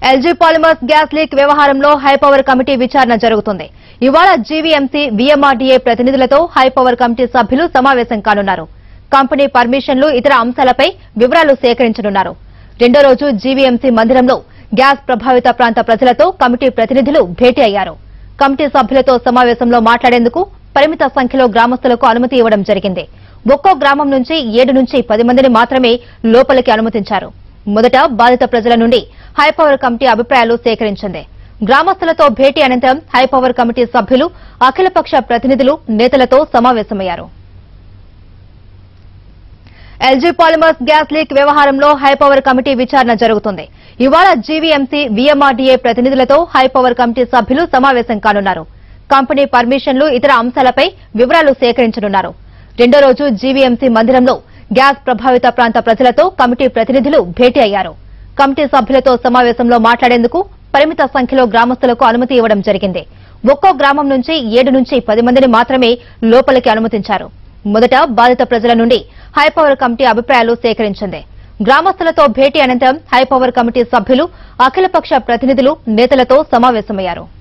LG polymers gas leak వ్యవహారంలో high power committee విచారణ జరుగుతుంది ఇవాళ జీవీఎంసీ వీఎంఆర్డీఏ ప్రతినిధులతో హైపవర్ కమిటీ సభ్యులు సమావేశం కానున్నారు కంపెనీ పర్మిషన్లు ఇతర అంశాలపై వివరాలు సేకరించనున్నారు రెండో రోజు జీవీఎంసీ మందిరంలో గ్యాస్ ప్రభావిత ప్రాంత ప్రజలతో కమిటీ ప్రతినిధులు భేటీ అయ్యారు కమిటీ సభ్యులతో సమావేశంలో మాట్లాడేందుకు పరిమిత సంఖ్యలో గ్రామస్తులకు అనుమతి ఇవ్వడం జరిగింది ఒక్కో గ్రామం నుంచి ఏడు నుంచి పది మందిని మాత్రమే లోపలికి అనుమతించారు మొదట బాధిత ప్రజల నుండి హైపవర్ కమిటీ అభిప్రాయాలు సేకరించింది గ్రామస్తులతో భేటీ అనంతరం హైపవర్ కమిటీ సభ్యులు అఖిలపక్ష ప్రతినిధులు నేతలతో సమావేశమయ్యారు ఎల్జీ పాలిమర్స్ గ్యాస్ లీక్ వ్యవహారంలో హైపవర్ కమిటీ విచారణ జరుగుతుంది ఇవాళ జీవీఎంసీ వీఎంఆర్డీఏ ప్రతినిధులతో హైపవర్ కమిటీ సభ్యులు సమావేశం కానున్నారు కంపెనీ పర్మిషన్లు ఇతర అంశాలపై వివరాలు సేకరించనున్నారు రెండో రోజు జీవీఎంసీ మందిరంలో గ్యాస్ ప్రభావిత ప్రాంత ప్రజలతో కమిటీ ప్రతినిధులు భేటీ అయ్యారు కమిటీ సభ్యులతో సమావేశంలో మాట్లాడేందుకు పరిమిత సంఖ్యలో గ్రామస్తులకు అనుమతి ఇవ్వడం జరిగింది ఒక్కో గ్రామం నుంచి ఏడు నుంచి పది మందిని మాత్రమే లోపలికి అనుమతించారు మొదట బాధిత ప్రజల నుండి హైపవర్ కమిటీ అభిప్రాయాలు సేకరించింది గ్రామస్తులతో భేటీ అనంతరం హైపవర్ కమిటీ సభ్యులు అఖిలపక్ష ప్రతినిధులు నేతలతో సమావేశమయ్యారు